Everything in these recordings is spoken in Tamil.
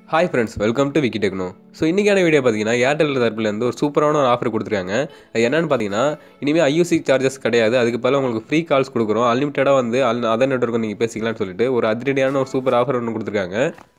hi friends welcome to Vicky Techno so இன்றைக்கான வீடியோ பார்த்தீங்கன்னா ஏர்டெல் தரப்புலேருந்து ஒரு சூப்பரான ஒரு ஆஃபர் கொடுத்துருக்காங்க அது என்னன்னு பார்த்தீங்கன்னா இனிமேல் ஐயூசி சார்ஜஸ் கிடையாது அதுக்கு பதிலாக உங்களுக்கு ஃப்ரீ கால்ஸ் கொடுக்குறோம் அன்லிமிட்டடாக வந்து அல் அதர் நெட்ஒர்க்கு நீங்கள் பேசிக்கலாம்னு சொல்லிட்டு ஒரு அதிரடியான ஒரு சூப்பர் ஆஃபர் ஒன்று கொடுத்துருக்காங்க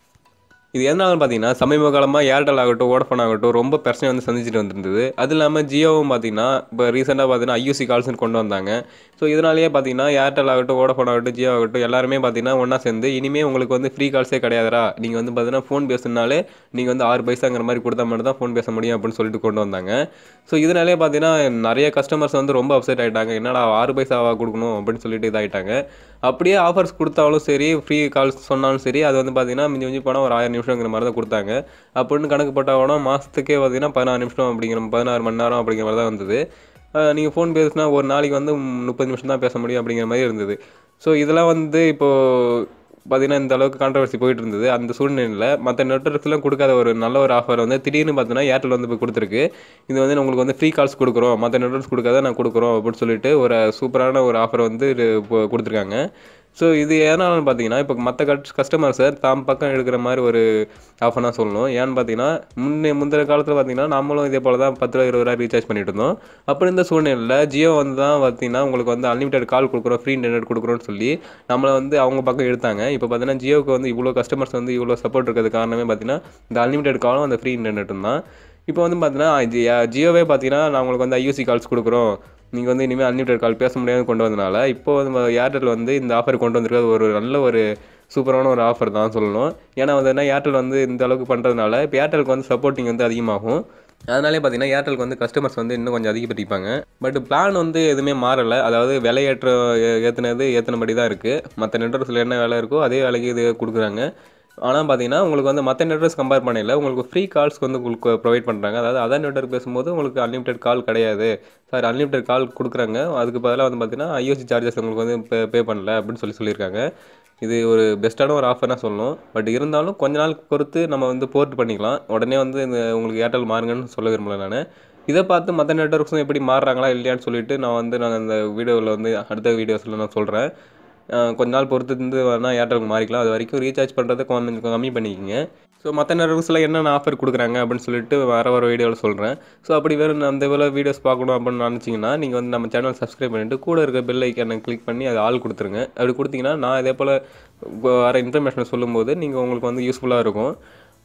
இது எதனால பார்த்தீங்கன்னா சமீப காலமாக ஏர்டெல் ஆகட்டும் வோடஃபோன் ஆகட்டும் ரொம்ப பிரச்சனை வந்து சந்திச்சுட்டு வந்திருந்தது அது இல்லாமல் ஜியோவும் பார்த்தீங்கன்னா இப்போ ரீசெண்டாக பார்த்தீங்கன்னா ஐயூசி கால்ஸ்னு கொண்டு வந்தாங்க ஸோ இதனாலேயே பார்த்தீங்கன்னா ஏர்டெல் ஆகட்டும் வோடஃபோன் ஆகட்டும் ஜியோ ஆகட்டும் எல்லாருமே பார்த்தீங்கன்னா ஒன்றா சேர்ந்து இனிமேல் உங்களுக்கு வந்து ஃப்ரீ கால்ஸே கிடையாதுடா நீங்கள் வந்து பார்த்தீங்கன்னா ஃபோன் பேசுனாலே நீங்கள் வந்து ஆறு பைசாங்கிற மாதிரி கொடுத்தா மட்டும் தான் ஃபோன் பேச முடியும் அப்படின்னு சொல்லிட்டு கொண்டு வந்தாங்க ஸோ இதனாலே பார்த்தீங்கன்னா நிறைய கஸ்டமர்ஸ் வந்து ரொம்ப அப்செட் ஆகிட்டாங்க என்னடா ஆறு பைசாவா கொடுக்கணும் அப்படின்னு சொல்லிட்டு இதாகிட்டாங்க அப்படியே ஆஃபர்ஸ் கொடுத்தாலும் சரி ஃப்ரீ கால்ஸ் சொன்னாலும் சரி அது வந்து பார்த்தீங்கன்னா மிஞ்சி மிஞ்சி போனால் ஒரு ஆயிரம் நிமிஷங்கிற மாதிரி தான் கொடுத்தாங்க அப்படின்னு கணக்கு போட்டால் மாதத்துக்கே பார்த்தீங்கன்னா பதினாறு நிமிஷம் அப்படிங்கிற பதினாறு மணி நேரம் அப்படிங்கிற மாதிரி தான் வந்தது நீங்கள் ஃபோன் பேசினா ஒரு நாளைக்கு வந்து முப்பது நிமிஷம் தான் பேச முடியும் அப்படிங்கிற மாதிரி இருந்தது ஸோ இதெல்லாம் வந்து இப்போது பார்த்தீங்கன்னா இந்த அளவுக்கு கான்ட்ரவர்சி போயிட்டு இருந்தது அந்த சூழ்நிலையில் மற்ற நெட்ஒர்க்ஸ்லாம் கொடுக்காத ஒரு நல்ல ஒரு ஆஃபர் வந்து திடீர்னு பார்த்தீங்கன்னா ஏர்டெல் வந்து இப்போ கொடுத்துருக்கு இது வந்து உங்களுக்கு வந்து ஃப்ரீ கால்ஸ் கொடுக்குறோம் மற்ற நெட்ஒர்க்ஸ் கொடுக்காத நான் கொடுக்குறோம் அப்படின்னு சொல்லிட்டு ஒரு சூப்பரான ஒரு ஆஃபர் வந்து இது இப்போ கொடுத்துருக்காங்க ஸோ இது ஏன்னாலும் பார்த்தீங்கன்னா இப்போ மற்ற கட் கஸ்டமர்ஸை தாம் பக்கம் எடுக்கிற மாதிரி ஒரு ஆஃபர் தான் சொல்லணும் ஏன்னு பார்த்தீங்கன்னா முன்னே முந்தின காலத்தில் பார்த்தீங்கன்னா நம்மளும் இதே போல் தான் பத்து ரூபா இருபது ரூபா ரீசார்ஜ் பண்ணிட்டு இருந்தோம் அப்படி இந்த சூழ்நிலையில் ஜியோ வந்து தான் பார்த்தீங்கன்னா உங்களுக்கு வந்து அன்லிமிட்டட் கால் கொடுக்குறோம் ஃப்ரீ இன்டர்நெட் கொடுக்குறோன்னு சொல்லி நம்மளை வந்து அவங்க பக்கம் எடுத்தாங்க இப்போ பார்த்தீங்கன்னா ஜியோவுக்கு வந்து இவ்வளோ கஸ்டமர்ஸ் வந்து இவ்வளோ சப்போர்ட் இருக்கிறது காரணமே பார்த்தீங்கன்னா இந்த அன்லிமிட்டட் காலும் அந்த ஃப்ரீ இன்டர்நெட்டும் தான் இப்போ வந்து பார்த்தீங்கன்னா ஜியோவே பார்த்தீங்கன்னா நான் உங்களுக்கு வந்து ஐயூசி கால்ஸ் கொடுக்குறோம் நீங்கள் வந்து இனிமேல் அன்லிமிட்டட் கால் பேச முடியாது கொண்டு வந்தனால இப்போ வந்து ஏர்டெல் வந்து இந்த ஆஃபர் கொண்டு வந்திருக்கிறது ஒரு நல்ல ஒரு சூப்பரான ஒரு ஆஃபர் தான் சொல்லணும் ஏன்னா வந்து என்ன ஏர்டெல் வந்து இந்த அளவுக்கு பண்ணுறதுனால இப்போ ஏர்டெலுக்கு வந்து சப்போர்ட்டிங் வந்து அதிகமாகும் அதனாலே பார்த்தீங்கன்னா ஏர்டெலுக்கு வந்து கஸ்டமர்ஸ் வந்து இன்னும் கொஞ்சம் அதிகப்படுத்திப்பாங்க பட் பிளான் வந்து எதுவுமே மாறலை அதாவது விலையேற்ற ஏற்றுனது ஏற்றினபடி தான் இருக்குது மற்ற நெட்ஒர்க்ஸில் என்ன வேலை இருக்கோ அதே வேலைக்கு இது கொடுக்குறாங்க ஆனால் பார்த்தீங்கன்னா உங்களுக்கு வந்து மற்ற நெட்ஒர்க்ஸ் கம்பேர் பண்ணல உங்களுக்கு ஃப்ரீ கால்ஸ் வந்து உங்களுக்கு ப்ரொவைட் பண்ணுறாங்க அதாவது அதர் நெட்ஒர்க் பேசும்போது உங்களுக்கு அன்லிமிட்டட் கால் கிடையாது சார் அன்லிமிட்டட் கால் கொடுக்குறாங்க அதுக்கு பதிலாக வந்து பார்த்தீங்கன்னா ஐஓசி சார்ஜஸ் உங்களுக்கு வந்து பே பே பண்ணல அப்படின்னு சொல்லி சொல்லியிருக்காங்க இது ஒரு பெஸ்ட்டான ஒரு ஆஃபர்னா சொல்லணும் பட் இருந்தாலும் கொஞ்ச நாள் பொறுத்து நம்ம வந்து போர்ட் பண்ணிக்கலாம் உடனே வந்து இந்த உங்களுக்கு ஏர்டெல் மாறுங்கன்னு சொல்ல விரும்பல நான் இதை பார்த்து மற்ற நெட்ஒர்க்ஸும் எப்படி மாறுறாங்களா இல்லையான்னு சொல்லிட்டு நான் வந்து நான் அந்த வீடியோவில் வந்து அடுத்த வீடியோஸில் நான் சொல்கிறேன் கொஞ்ச நாள் பொறுத்து இருந்து வேணால் ஏர்டெலுக்கு மாறிக்கலாம் அது வரைக்கும் ரீசார்ஜ் பண்ணுறதை கொஞ்சம் கம்மி பண்ணிக்கோங்க ஸோ மற்ற நெட்ஒர்க்ஸில் என்னென்ன ஆஃபர் கொடுக்குறாங்க அப்படின்னு சொல்லிட்டு வர வர வீடியோவில் சொல்கிறேன் ஸோ அப்படி வேறு அந்த வேலை வீடியோஸ் பார்க்கணும் அப்படின்னு நினச்சிங்கன்னா நீங்கள் வந்து நம்ம சேனல் சப்ஸ்கிரைப் பண்ணிவிட்டு கூட இருக்க பெல் ஐக்கானை கிளிக் பண்ணி அது ஆள் கொடுத்துருங்க அப்படி கொடுத்தீங்கன்னா நான் இதே போல் வர இன்ஃபர்மேஷனை சொல்லும்போது நீங்கள் உங்களுக்கு வந்து யூஸ்ஃபுல்லாக இருக்கும்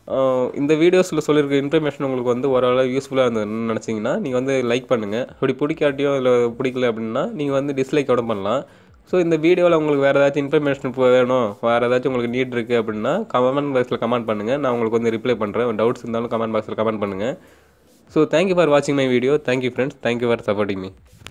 இந்த வீடியோஸில் சொல்லியிருக்க இன்ஃபர்மேஷன் உங்களுக்கு வந்து ஓரளவு யூஸ்ஃபுல்லாக இருந்ததுன்னு நினச்சிங்கன்னா நீங்கள் வந்து லைக் பண்ணுங்கள் அப்படி பிடிக்காட்டியோ இல்லை பிடிக்கல அப்படின்னா நீங்கள் வந்து டிஸ்லைக்கோட பண்ணலாம் ஸோ இந்த வீடியோவில் உங்களுக்கு வேறு ஏதாச்சும் இன்ஃபர்மேஷன் வேணும் வேறு ஏதாச்சும் உங்களுக்கு நீட் இருக்குது அப்படின்னா கமெண்ட் பாக்ஸில் கமெண்ட் பண்ணுங்கள் நான் உங்களுக்கு வந்து ரிப்ளை பண்ணுறேன் டவுட்ஸ் இருந்தாலும் கமெண்ட் பாக்ஸில் கமெண்ட் பண்ணுங்கள் ஸோ தேங்க்யூ ஃபார் வாட்சிங் my video thank you friends thank you for supporting me